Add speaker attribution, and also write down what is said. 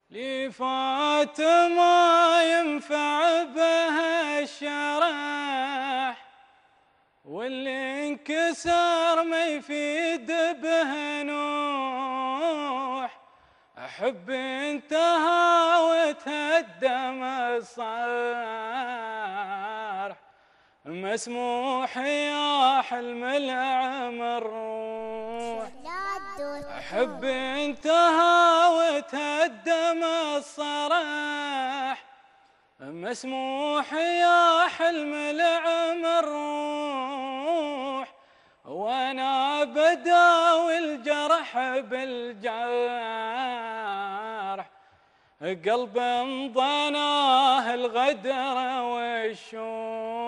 Speaker 1: لي فات ما ينفع بها الشرح واللي انكسر ما يفيد به نوح احب انتهى وتهدم الصرح مسموح يا حلم العمر روح احب انتهى وتهدم الصرح مسموح يا حلم العمر روح وانا بداوي الجرح بالجرح قلب انضناه الغدر والشوح